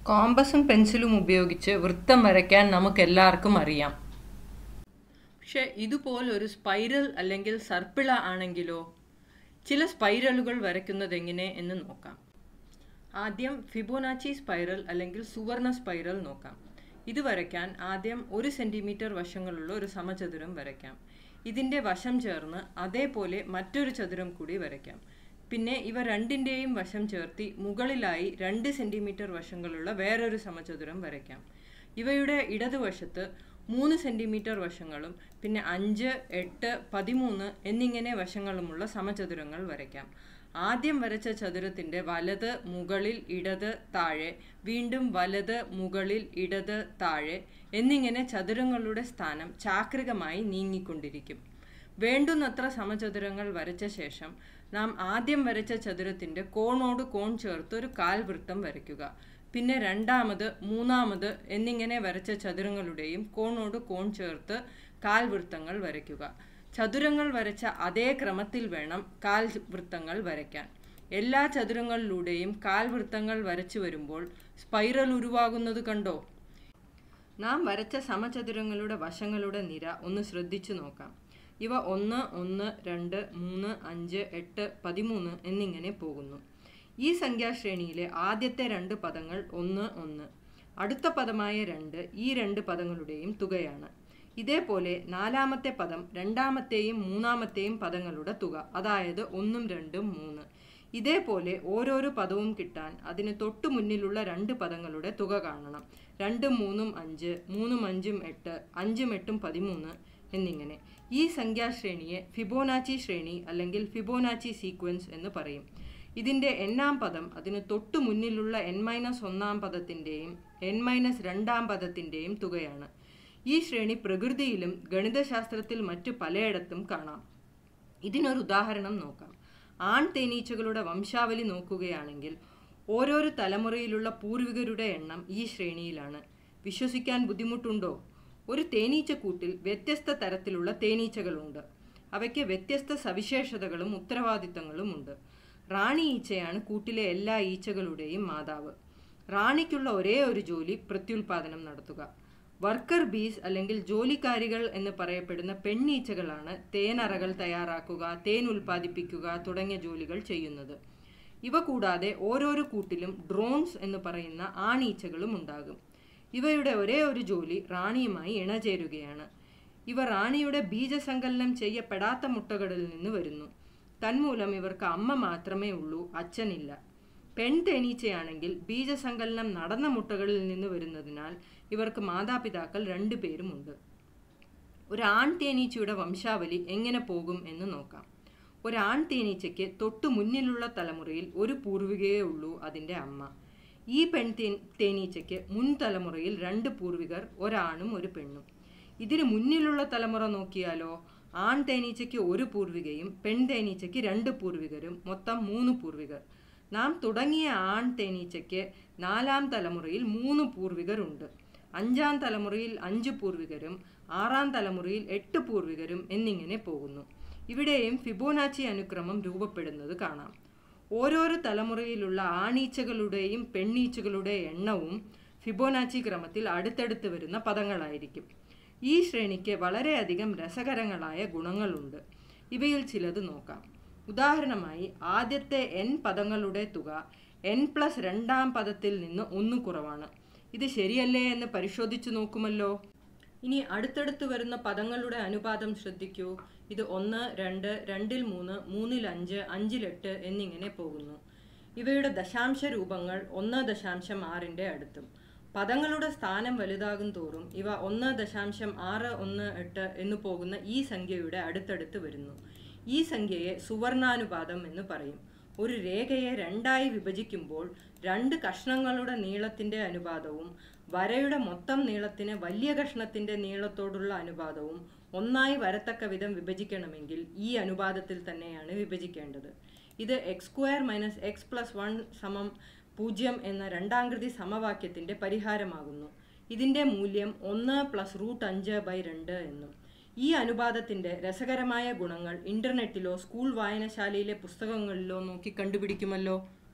കോമ്പസും പെൻസിലും ഉപയോഗിച്ച് വൃത്തം വരയ്ക്കാൻ നമുക്കെല്ലാവർക്കും അറിയാം പക്ഷെ ഇതുപോലൊരു സ്പൈറൽ അല്ലെങ്കിൽ സർപ്പിള ആണെങ്കിലോ ചില സ്പൈറലുകൾ വരയ്ക്കുന്നത് എങ്ങനെ എന്ന് നോക്കാം ആദ്യം ഫിബോനാച്ചി സ്പൈറൽ അല്ലെങ്കിൽ സുവർണ സ്പൈറൽ നോക്കാം ഇത് വരയ്ക്കാൻ ആദ്യം ഒരു സെൻറ്റിമീറ്റർ വശങ്ങളുള്ള ഒരു സമചതുരം വരയ്ക്കാം ഇതിൻ്റെ വശം ചേർന്ന് അതേപോലെ മറ്റൊരു ചതുരം കൂടി വരയ്ക്കാം പിന്നെ ഇവ രണ്ടിൻ്റെയും വശം ചേർത്തി മുകളിലായി രണ്ട് സെൻറ്റിമീറ്റർ വശങ്ങളുള്ള വേറൊരു സമചതുരം വരയ്ക്കാം ഇവയുടെ ഇടതുവശത്ത് മൂന്ന് സെൻറ്റിമീറ്റർ വശങ്ങളും പിന്നെ അഞ്ച് എട്ട് പതിമൂന്ന് എന്നിങ്ങനെ വശങ്ങളുമുള്ള സമചതുരങ്ങൾ വരയ്ക്കാം ആദ്യം വരച്ച ചതുരത്തിൻ്റെ വലത് മുകളിൽ ഇടത് താഴെ വീണ്ടും വലത് മുകളിൽ ഇടത് താഴെ എന്നിങ്ങനെ ചതുരങ്ങളുടെ സ്ഥാനം ചാക്രികമായി നീങ്ങിക്കൊണ്ടിരിക്കും വേണ്ടുന്നത്ര സമചതുരങ്ങൾ വരച്ച ശേഷം നാം ആദ്യം വരച്ച ചതുരത്തിൻ്റെ കോണോട് കോൺ ചേർത്ത് ഒരു കാൽവൃത്തം വരയ്ക്കുക പിന്നെ രണ്ടാമത് മൂന്നാമത് എന്നിങ്ങനെ വരച്ച ചതുരങ്ങളുടെയും കോണോട് കോൺ ചേർത്ത് കാൽവൃത്തങ്ങൾ വരയ്ക്കുക ചതുരങ്ങൾ വരച്ച അതേ ക്രമത്തിൽ വേണം കാൽ വൃത്തങ്ങൾ വരയ്ക്കാൻ എല്ലാ ചതുരങ്ങളിലൂടെയും കാൽവൃത്തങ്ങൾ വരച്ചു വരുമ്പോൾ സ്പൈറൽ ഉരുവാകുന്നത് കണ്ടോ നാം വരച്ച സമചതുരങ്ങളുടെ വശങ്ങളുടെ നിര ഒന്ന് ശ്രദ്ധിച്ചു നോക്കാം ഇവ ഒന്ന് ഒന്ന് രണ്ട് മൂന്ന് അഞ്ച് എട്ട് പതിമൂന്ന് എന്നിങ്ങനെ പോകുന്നു ഈ സംഖ്യാശ്രേണിയിലെ ആദ്യത്തെ രണ്ട് പദങ്ങൾ ഒന്ന് ഒന്ന് അടുത്ത പദമായ രണ്ട് ഈ രണ്ട് പദങ്ങളുടെയും തുകയാണ് ഇതേപോലെ നാലാമത്തെ പദം രണ്ടാമത്തെയും മൂന്നാമത്തെയും പദങ്ങളുടെ തുക അതായത് ഒന്നും രണ്ടും മൂന്ന് ഇതേപോലെ ഓരോരോ പദവും കിട്ടാൻ അതിന് തൊട്ടു മുന്നിലുള്ള രണ്ട് പദങ്ങളുടെ തുക കാണണം രണ്ടും മൂന്നും അഞ്ച് മൂന്നും അഞ്ചും എട്ട് അഞ്ചും എട്ടും പതിമൂന്ന് എന്നിങ്ങനെ ഈ സംഖ്യാശ്രേണിയെ ഫിബോനാച്ചി ശ്രേണി അല്ലെങ്കിൽ ഫിബോനാച്ചി സീക്വൻസ് എന്ന് പറയും ഇതിൻ്റെ എണ്ണാം പദം അതിന് തൊട്ടു മുന്നിലുള്ള എൻ മൈനസ് ഒന്നാം പദത്തിൻ്റെയും എൻ മൈനസ് രണ്ടാം പദത്തിൻ്റെയും തുകയാണ് ഈ ശ്രേണി പ്രകൃതിയിലും ഗണിതശാസ്ത്രത്തിൽ മറ്റു പലയിടത്തും കാണാം ഇതിനൊരു ഉദാഹരണം നോക്കാം ആൺ തേനീച്ചകളുടെ വംശാവലി നോക്കുകയാണെങ്കിൽ ഓരോരോ തലമുറയിലുള്ള പൂർവികരുടെ എണ്ണം ഈ ശ്രേണിയിലാണ് വിശ്വസിക്കാൻ ബുദ്ധിമുട്ടുണ്ടോ ഒരു തേനീച്ചക്കൂട്ടിൽ വ്യത്യസ്ത തരത്തിലുള്ള തേനീച്ചകളുണ്ട് അവയ്ക്ക് വ്യത്യസ്ത സവിശേഷതകളും ഉത്തരവാദിത്തങ്ങളും ഉണ്ട് റാണി ഈച്ചയാണ് കൂട്ടിലെ എല്ലാ ഈച്ചകളുടെയും മാതാവ് റാണിക്കുള്ള ഒരേ ഒരു ജോലി പ്രത്യുൽപാദനം നടത്തുക വർക്കർ ബീസ് അല്ലെങ്കിൽ ജോലിക്കാരികൾ എന്ന് പറയപ്പെടുന്ന പെണ്ണീച്ചകളാണ് തേനറകൾ തയ്യാറാക്കുക തേൻ ഉൽപ്പാദിപ്പിക്കുക തുടങ്ങിയ ജോലികൾ ചെയ്യുന്നത് ഇവ കൂടാതെ ഓരോരോ കൂട്ടിലും ഡ്രോൺസ് എന്ന് പറയുന്ന ആണീച്ചകളും ഉണ്ടാകും ഇവയുടെ ഒരേ ഒരു ജോലി റാണിയുമായി ഇണചേരുകയാണ് ഇവ റാണിയുടെ ബീജസങ്കലനം ചെയ്യപ്പെടാത്ത മുട്ടകളിൽ നിന്ന് വരുന്നു തന്മൂലം ഇവർക്ക് അമ്മ മാത്രമേ ഉള്ളൂ അച്ഛനില്ല പെൺ തേനീച്ചയാണെങ്കിൽ ബീജസങ്കലനം നടന്ന മുട്ടകളിൽ നിന്ന് വരുന്നതിനാൽ ഇവർക്ക് മാതാപിതാക്കൾ രണ്ടു പേരുമുണ്ട് ഒരു ആൺ തേനീച്ചയുടെ വംശാവലി എങ്ങനെ പോകും എന്ന് നോക്കാം ഒരു ആൺ തേനീച്ചയ്ക്ക് തൊട്ടു മുന്നിലുള്ള തലമുറയിൽ ഒരു പൂർവികയേ ഉള്ളൂ അതിൻ്റെ അമ്മ ഈ പെൺ തേ തേനീച്ചയ്ക്ക് മുൻ തലമുറയിൽ രണ്ട് പൂർവികർ ഒരാണും ഒരു പെണ്ണും ഇതിന് മുന്നിലുള്ള തലമുറ നോക്കിയാലോ ആൺ തേനീച്ചയ്ക്ക് ഒരു പൂർവികയും പെൺ തേനീച്ചയ്ക്ക് രണ്ട് പൂർവികരും മൊത്തം മൂന്ന് പൂർവികർ നാം തുടങ്ങിയ ആൺ തേനീച്ചയ്ക്ക് നാലാം തലമുറയിൽ മൂന്ന് പൂർവികരുണ്ട് അഞ്ചാം തലമുറയിൽ അഞ്ച് പൂർവികരും ആറാം തലമുറയിൽ എട്ട് പൂർവികരും എന്നിങ്ങനെ പോകുന്നു ഇവിടെയും ഫിബോനാച്ചി അനുക്രമം രൂപപ്പെടുന്നത് കാണാം ഓരോരോ തലമുറയിലുള്ള ആണീച്ചകളുടെയും പെണ്ണീച്ചകളുടെ എണ്ണവും ഫിബോനാച്ചി ക്രമത്തിൽ അടുത്തടുത്ത് വരുന്ന പദങ്ങളായിരിക്കും ഈ ശ്രേണിക്ക് വളരെയധികം രസകരങ്ങളായ ഗുണങ്ങളുണ്ട് ഇവയിൽ ചിലത് നോക്കാം ഉദാഹരണമായി ആദ്യത്തെ എൻ പദങ്ങളുടെ തുക എൻ പ്ലസ് രണ്ടാം പദത്തിൽ നിന്ന് ഒന്ന് കുറവാണ് ഇത് ശരിയല്ലേ എന്ന് പരിശോധിച്ചു നോക്കുമല്ലോ ഇനി അടുത്തടുത്ത് വരുന്ന പദങ്ങളുടെ അനുപാതം ശ്രദ്ധിക്കൂ ഇത് ഒന്ന് രണ്ട് രണ്ടിൽ മൂന്ന് മൂന്നിൽ അഞ്ച് അഞ്ചിൽ എട്ട് എന്നിങ്ങനെ പോകുന്നു ഇവയുടെ ദശാംശ രൂപങ്ങൾ ഒന്ന് ദശാംശം ആറിൻ്റെ അടുത്തും പദങ്ങളുടെ സ്ഥാനം വലുതാകും തോറും ഇവ ഒന്ന് ദശാംശം ആറ് ഒന്ന് എട്ട് എന്ന് പോകുന്ന ഈ സംഖ്യയുടെ അടുത്തടുത്ത് വരുന്നു ഈ സംഖ്യയെ സുവർണാനുപാതം എന്ന് പറയും ഒരു രേഖയെ രണ്ടായി വിഭജിക്കുമ്പോൾ രണ്ട് കഷ്ണങ്ങളുടെ നീളത്തിൻ്റെ അനുപാതവും വരയുടെ മൊത്തം നീളത്തിന് വലിയ കഷ്ണത്തിൻ്റെ നീളത്തോടുള്ള അനുപാതവും ഒന്നായി വരത്തക്ക വിധം വിഭജിക്കണമെങ്കിൽ ഈ അനുപാതത്തിൽ തന്നെയാണ് വിഭജിക്കേണ്ടത് ഇത് X square minus X plus one സമം പൂജ്യം എന്ന രണ്ടാംകൃതി സമവാക്യത്തിൻ്റെ പരിഹാരമാകുന്നു ഇതിൻ്റെ മൂല്യം ഒന്ന് പ്ലസ് റൂട്ട് അഞ്ച് ബൈ രണ്ട് എന്നും ഈ അനുപാതത്തിൻ്റെ രസകരമായ ഗുണങ്ങൾ ഇൻ്റർനെറ്റിലോ സ്കൂൾ വായനശാലയിലെ പുസ്തകങ്ങളിലോ നോക്കി കണ്ടുപിടിക്കുമല്ലോ